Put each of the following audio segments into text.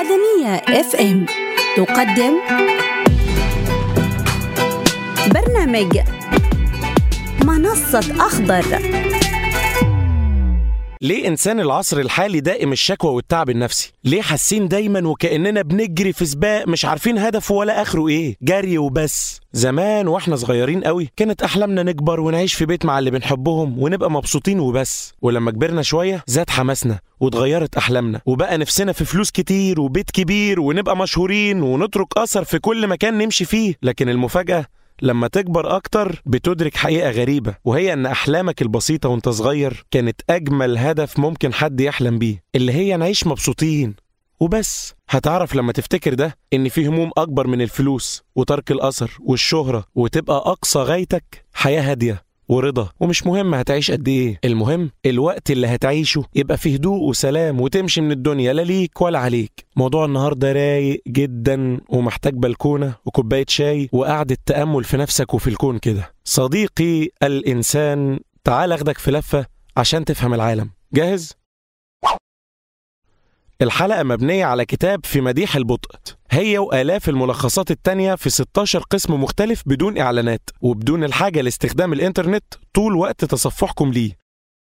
عدنية اف ام تقدم برنامج منصة أخضر ليه إنسان العصر الحالي دائم الشكوى والتعب النفسي؟ ليه حاسين دايما وكأننا بنجري في سباق مش عارفين هدفه ولا آخره إيه؟ جري وبس زمان واحنا صغيرين قوي كانت أحلامنا نكبر ونعيش في بيت مع اللي بنحبهم ونبقى مبسوطين وبس ولما كبرنا شوية زاد حماسنا واتغيرت أحلامنا وبقى نفسنا في فلوس كتير وبيت كبير ونبقى مشهورين ونترك أثر في كل مكان نمشي فيه لكن المفاجأة لما تكبر أكتر بتدرك حقيقة غريبة وهي إن أحلامك البسيطة وأنت صغير كانت أجمل هدف ممكن حد يحلم بيه اللي هي نعيش مبسوطين وبس هتعرف لما تفتكر ده إن في هموم أكبر من الفلوس وترك الأثر والشهرة وتبقى أقصى غايتك حياة هادية ورضا ومش مهم هتعيش قد ايه المهم الوقت اللي هتعيشه يبقى فيه هدوء وسلام وتمشي من الدنيا لا ليك ولا عليك موضوع النهارده رايق جدا ومحتاج بلكونه وكوبايه شاي وقعده تامل في نفسك وفي الكون كده صديقي الانسان تعال اخدك في لفه عشان تفهم العالم جاهز الحلقة مبنية على كتاب في مديح البطء هي وآلاف الملخصات التانية في 16 قسم مختلف بدون إعلانات وبدون الحاجة لاستخدام الإنترنت طول وقت تصفحكم ليه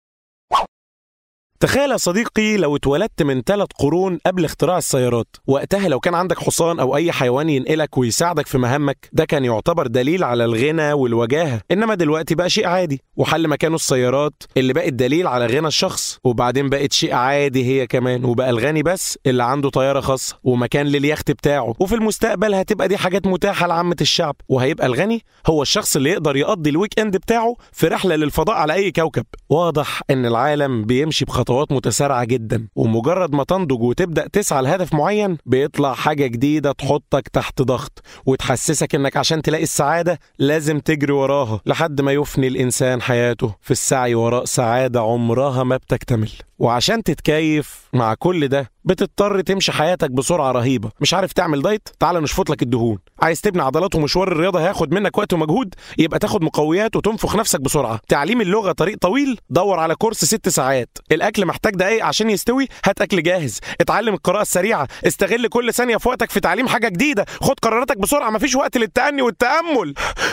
تخيل يا صديقي لو اتولدت من ثلاث قرون قبل اختراع السيارات وقتها لو كان عندك حصان او اي حيوان ينقلك ويساعدك في مهامك ده كان يعتبر دليل على الغنى والوجاهه انما دلوقتي بقى شيء عادي وحل مكانه السيارات اللي بقت دليل على غنى الشخص وبعدين بقت شيء عادي هي كمان وبقى الغني بس اللي عنده طياره خاصه ومكان لليخت بتاعه وفي المستقبل هتبقى دي حاجات متاحه لعامه الشعب وهيبقى الغني هو الشخص اللي يقدر يقضي الويك اند بتاعه في رحله للفضاء على اي كوكب واضح ان العالم بيمشي بخطوات خطوات متسارعة جدا ومجرد ما تنضج وتبدأ تسعى لهدف معين بيطلع حاجة جديدة تحطك تحت ضغط وتحسسك انك عشان تلاقي السعادة لازم تجري وراها لحد ما يفني الإنسان حياته في السعي وراء سعادة عمرها ما بتكتمل وعشان تتكيف مع كل ده بتضطر تمشي حياتك بسرعه رهيبه مش عارف تعمل دايت تعال نشفط لك الدهون عايز تبني عضلات ومشوار الرياضه هياخد منك وقت ومجهود يبقى تاخد مقويات وتنفخ نفسك بسرعه تعليم اللغه طريق طويل دور على كورس ست ساعات الاكل محتاج دقايق عشان يستوي هات اكل جاهز اتعلم القراءه السريعه استغل كل ثانيه في وقتك في تعليم حاجه جديده خد قراراتك بسرعه مفيش وقت للتأني والتأمل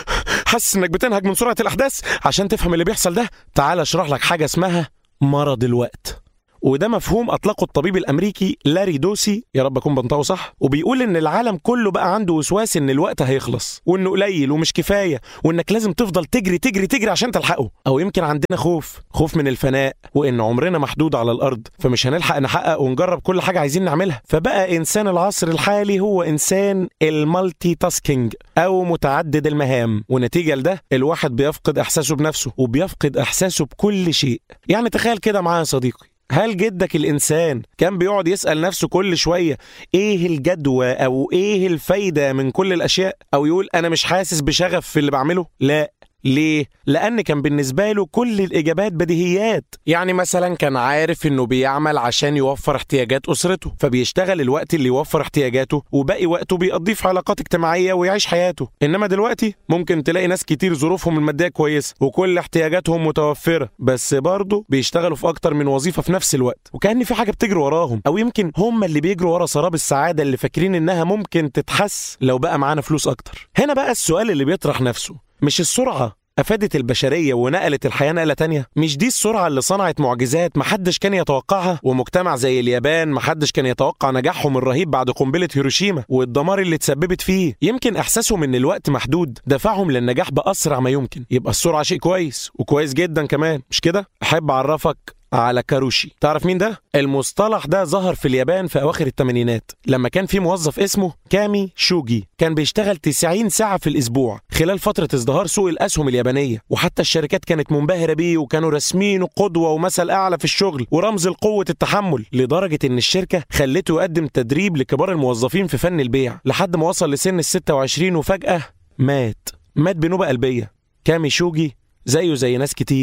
حاسس انك بتنهج من سرعه الاحداث عشان تفهم اللي بيحصل ده تعال اشرح لك حاجه اسمها مرض الوقت وده مفهوم اطلقه الطبيب الامريكي لاري دوسي يا رب اكون بنطقه صح وبيقول ان العالم كله بقى عنده وسواس ان الوقت هيخلص وانه قليل ومش كفايه وانك لازم تفضل تجري تجري تجري عشان تلحقه او يمكن عندنا خوف خوف من الفناء وان عمرنا محدود على الارض فمش هنلحق نحقق ونجرب كل حاجه عايزين نعملها فبقى انسان العصر الحالي هو انسان المالتي تاسكينج او متعدد المهام ونتيجه لده الواحد بيفقد احساسه بنفسه وبيفقد احساسه بكل شيء يعني تخيل كده معايا يا صديقي هل جدك الإنسان كان بيقعد يسأل نفسه كل شوية إيه الجدوى أو إيه الفايدة من كل الأشياء أو يقول أنا مش حاسس بشغف في اللي بعمله؟ لا ليه؟ لأن كان بالنسبة له كل الإجابات بديهيات يعني مثلا كان عارف إنه بيعمل عشان يوفر احتياجات أسرته فبيشتغل الوقت اللي يوفر احتياجاته وباقي وقته بيقضيه في علاقات اجتماعية ويعيش حياته إنما دلوقتي ممكن تلاقي ناس كتير ظروفهم المادية كويسة وكل احتياجاتهم متوفرة بس برضه بيشتغلوا في أكتر من وظيفة في نفس الوقت وكأن في حاجة بتجري وراهم أو يمكن هم اللي بيجروا ورا سراب السعادة اللي فاكرين إنها ممكن تتحس لو بقى معانا فلوس أكتر هنا بقى السؤال اللي بيطرح نفسه مش السرعة أفادت البشرية ونقلت الحياة نقلة تانية مش دي السرعة اللي صنعت معجزات محدش كان يتوقعها ومجتمع زي اليابان محدش كان يتوقع نجاحهم الرهيب بعد قنبلة هيروشيما والدمار اللي اتسببت فيه يمكن إحساسهم إن الوقت محدود دفعهم للنجاح بأسرع ما يمكن يبقى السرعة شيء كويس وكويس جدا كمان مش كده أحب أعرفك على كاروشي تعرف مين ده؟ المصطلح ده ظهر في اليابان في أواخر الثمانينات لما كان في موظف اسمه كامي شوجي كان بيشتغل 90 ساعة في الأسبوع خلال فترة ازدهار سوق الأسهم اليابانية وحتى الشركات كانت منبهرة بيه وكانوا راسمينه قدوة ومثل أعلى في الشغل ورمز لقوة التحمل لدرجة إن الشركة خلته يقدم تدريب لكبار الموظفين في فن البيع لحد ما وصل لسن ال 26 وفجأة مات مات بنوبة قلبية كامي شوجي زيه زي ناس كتير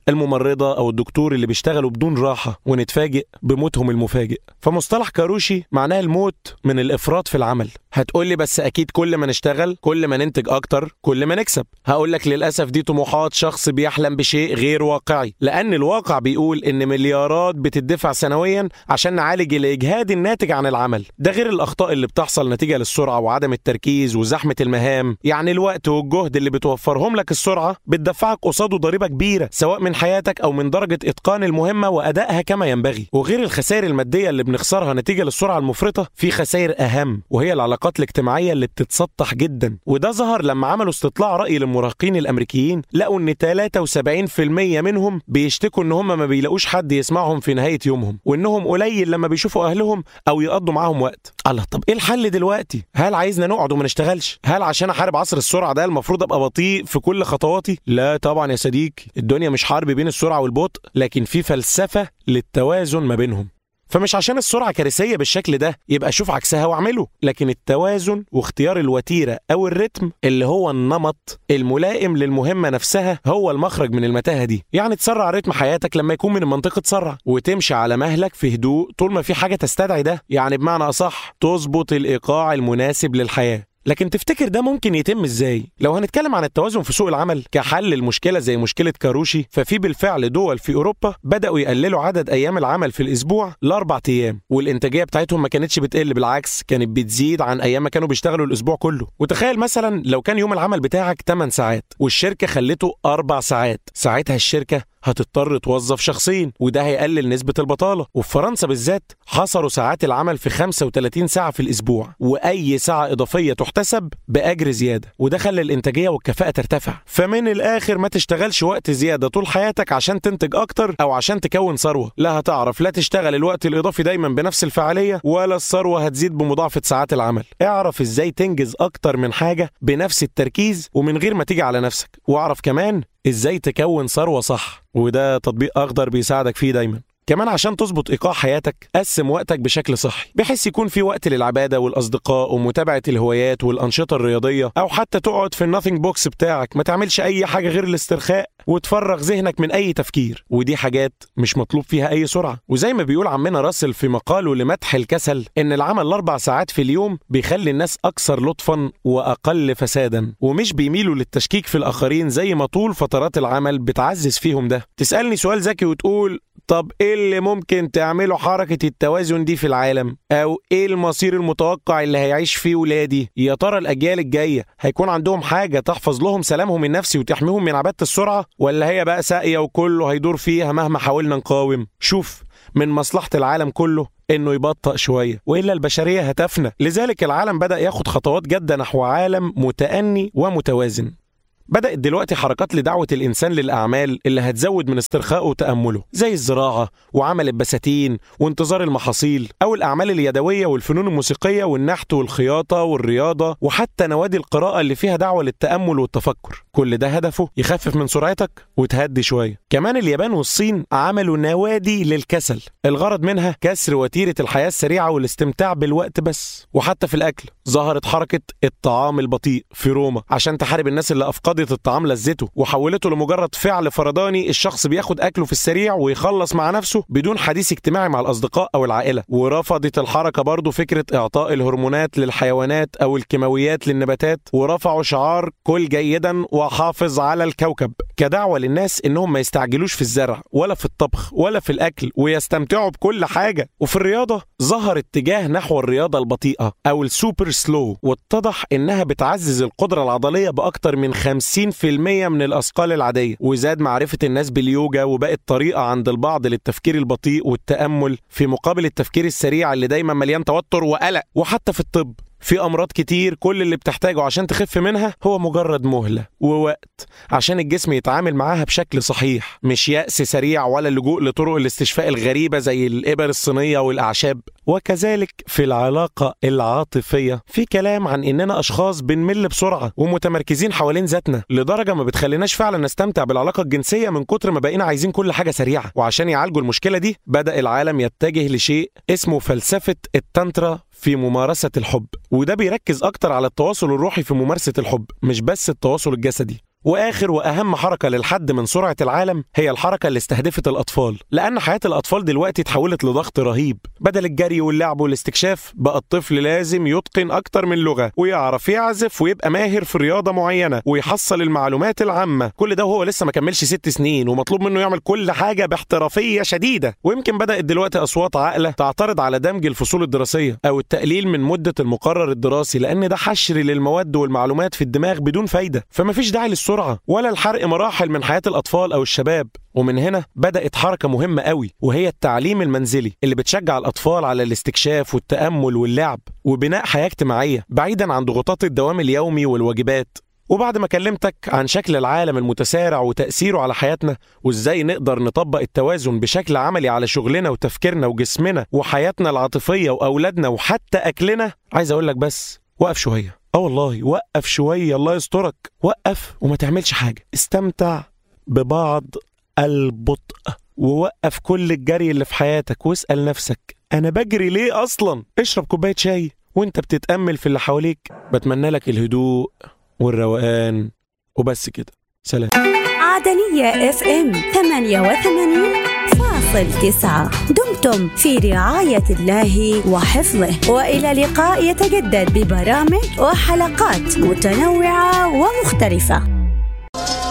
الممرضة أو الدكتور اللي بيشتغلوا بدون راحة ونتفاجئ بموتهم المفاجئ فمصطلح كاروشي معناه الموت من الإفراط في العمل هتقولي بس أكيد كل ما نشتغل كل ما ننتج أكتر كل ما نكسب هقولك للأسف دي طموحات شخص بيحلم بشيء غير واقعي لأن الواقع بيقول إن مليارات بتدفع سنويا عشان نعالج الإجهاد الناتج عن العمل ده غير الأخطاء اللي بتحصل نتيجة للسرعة وعدم التركيز وزحمة المهام يعني الوقت والجهد اللي بتوفرهم لك السرعة بتدفعك قصاده ضريبة كبيرة سواء من حياتك أو من درجة إتقان المهمة وأدائها كما ينبغي وغير الخسائر المادية اللي بنخسرها نتيجة للسرعة المفرطة في خسائر أهم وهي العلاقات الاجتماعية اللي بتتسطح جدا وده ظهر لما عملوا استطلاع رأي للمراهقين الأمريكيين لقوا إن 73% منهم بيشتكوا إن هم ما بيلاقوش حد يسمعهم في نهاية يومهم وإنهم قليل لما بيشوفوا أهلهم أو يقضوا معاهم وقت الله طب إيه الحل دلوقتي؟ هل عايزنا نقعد وما نشتغلش؟ هل عشان أحارب عصر السرعة ده المفروض أبقى بطيء في كل خطواتي؟ لا طبعا يا صديقي الدنيا مش حرب بين السرعة والبطء لكن في فلسفة للتوازن ما بينهم فمش عشان السرعة كارثية بالشكل ده يبقى شوف عكسها واعمله لكن التوازن واختيار الوتيرة أو الريتم اللي هو النمط الملائم للمهمة نفسها هو المخرج من المتاهة دي يعني تسرع رتم حياتك لما يكون من المنطقة تسرع وتمشي على مهلك في هدوء طول ما في حاجة تستدعي ده يعني بمعنى أصح تظبط الإيقاع المناسب للحياة لكن تفتكر ده ممكن يتم ازاي؟ لو هنتكلم عن التوازن في سوق العمل كحل المشكلة زي مشكلة كاروشي ففي بالفعل دول في أوروبا بدأوا يقللوا عدد أيام العمل في الأسبوع لأربع أيام والإنتاجية بتاعتهم ما كانتش بتقل بالعكس كانت بتزيد عن أيام ما كانوا بيشتغلوا الأسبوع كله وتخيل مثلا لو كان يوم العمل بتاعك 8 ساعات والشركة خلته أربع ساعات ساعتها الشركة هتضطر توظف شخصين وده هيقلل نسبة البطالة وفي فرنسا بالذات حصروا ساعات العمل في 35 ساعة في الأسبوع وأي ساعة إضافية تحتسب بأجر زيادة وده خلى الإنتاجية والكفاءة ترتفع فمن الآخر ما تشتغلش وقت زيادة طول حياتك عشان تنتج أكتر أو عشان تكون ثروة لا هتعرف لا تشتغل الوقت الإضافي دايما بنفس الفعالية ولا الثروة هتزيد بمضاعفة ساعات العمل اعرف إزاي تنجز أكتر من حاجة بنفس التركيز ومن غير ما تيجي على نفسك واعرف كمان ازاي تكون ثروه صح وده تطبيق اخضر بيساعدك فيه دايما كمان عشان تظبط ايقاع حياتك قسم وقتك بشكل صحي بحيث يكون في وقت للعباده والاصدقاء ومتابعه الهوايات والانشطه الرياضيه او حتى تقعد في الناثينج بوكس بتاعك ما تعملش اي حاجه غير الاسترخاء وتفرغ ذهنك من اي تفكير ودي حاجات مش مطلوب فيها اي سرعه وزي ما بيقول عمنا راسل في مقاله لمدح الكسل ان العمل الاربع ساعات في اليوم بيخلي الناس اكثر لطفا واقل فسادا ومش بيميلوا للتشكيك في الاخرين زي ما طول فترات العمل بتعزز فيهم ده تسالني سؤال ذكي وتقول طب ايه اللي ممكن تعمله حركة التوازن دي في العالم؟ أو ايه المصير المتوقع اللي هيعيش فيه ولادي؟ يا ترى الأجيال الجاية هيكون عندهم حاجة تحفظ لهم سلامهم النفسي وتحميهم من عبادة السرعة؟ ولا هي بقى ساقية وكله هيدور فيها مهما حاولنا نقاوم؟ شوف من مصلحة العالم كله انه يبطأ شويه والا البشريه هتفنى لذلك العالم بدا ياخد خطوات جاده نحو عالم متأني ومتوازن بدأت دلوقتي حركات لدعوة الإنسان للأعمال اللي هتزود من استرخائه وتأمله زي الزراعة وعمل البساتين وانتظار المحاصيل أو الأعمال اليدوية والفنون الموسيقية والنحت والخياطة والرياضة وحتى نوادي القراءة اللي فيها دعوة للتأمل والتفكر كل ده هدفه يخفف من سرعتك وتهدي شوية كمان اليابان والصين عملوا نوادي للكسل الغرض منها كسر وتيرة الحياة السريعة والاستمتاع بالوقت بس وحتى في الأكل ظهرت حركة الطعام البطيء في روما عشان تحارب الناس اللي أفقدت الطعام لذته وحولته لمجرد فعل فرداني الشخص بياخد أكله في السريع ويخلص مع نفسه بدون حديث اجتماعي مع الأصدقاء أو العائلة ورفضت الحركة برضو فكرة إعطاء الهرمونات للحيوانات أو الكيماويات للنباتات ورفعوا شعار كل جيدا وحافظ على الكوكب كدعوة للناس إنهم ما يستعجلوش في الزرع ولا في الطبخ ولا في الأكل ويستمتعوا بكل حاجة وفي الرياضة ظهر اتجاه نحو الرياضة البطيئة أو السوبر سلو واتضح إنها بتعزز القدرة العضلية بأكتر من 50% من الأثقال العادية وزاد معرفة الناس باليوجا وبقت طريقة عند البعض للتفكير البطيء والتأمل في مقابل التفكير السريع اللي دايما مليان توتر وقلق وحتى في الطب في امراض كتير كل اللي بتحتاجه عشان تخف منها هو مجرد مهله ووقت عشان الجسم يتعامل معاها بشكل صحيح مش يأس سريع ولا اللجوء لطرق الاستشفاء الغريبه زي الابر الصينيه والاعشاب وكذلك في العلاقه العاطفيه في كلام عن اننا اشخاص بنمل بسرعه ومتمركزين حوالين ذاتنا لدرجه ما بتخليناش فعلا نستمتع بالعلاقه الجنسيه من كتر ما بقينا عايزين كل حاجه سريعه وعشان يعالجوا المشكله دي بدا العالم يتجه لشيء اسمه فلسفه التانترا في ممارسة الحب وده بيركز أكتر على التواصل الروحي في ممارسة الحب مش بس التواصل الجسدي واخر واهم حركه للحد من سرعه العالم هي الحركه اللي استهدفت الاطفال لان حياه الاطفال دلوقتي اتحولت لضغط رهيب بدل الجري واللعب والاستكشاف بقى الطفل لازم يتقن اكتر من لغه ويعرف يعزف ويبقى ماهر في رياضه معينه ويحصل المعلومات العامه كل ده وهو لسه ما كملش ست سنين ومطلوب منه يعمل كل حاجه باحترافيه شديده ويمكن بدات دلوقتي اصوات عاقله تعترض على دمج الفصول الدراسيه او التقليل من مده المقرر الدراسي لان ده حشر للمواد والمعلومات في الدماغ بدون فايده فمفيش داعي للسرعه ولا الحرق مراحل من حياه الاطفال او الشباب ومن هنا بدأت حركة مهمة قوي وهي التعليم المنزلي اللي بتشجع الأطفال على الاستكشاف والتأمل واللعب وبناء حياة اجتماعية بعيدا عن ضغوطات الدوام اليومي والواجبات وبعد ما كلمتك عن شكل العالم المتسارع وتأثيره على حياتنا وازاي نقدر نطبق التوازن بشكل عملي على شغلنا وتفكيرنا وجسمنا وحياتنا العاطفية وأولادنا وحتى أكلنا عايز أقول لك بس وقف شوية اه والله وقف شوية الله يسترك وقف وما تعملش حاجة استمتع ببعض البطء ووقف كل الجري اللي في حياتك واسأل نفسك أنا بجري ليه أصلا؟ اشرب كوباية شاي وانت بتتأمل في اللي حواليك بتمنى لك الهدوء والروقان وبس كده سلام عدنية اف ام 88 فاصل تسعة دمتم في رعاية الله وحفظه وإلى لقاء يتجدد ببرامج وحلقات متنوعة ومختلفة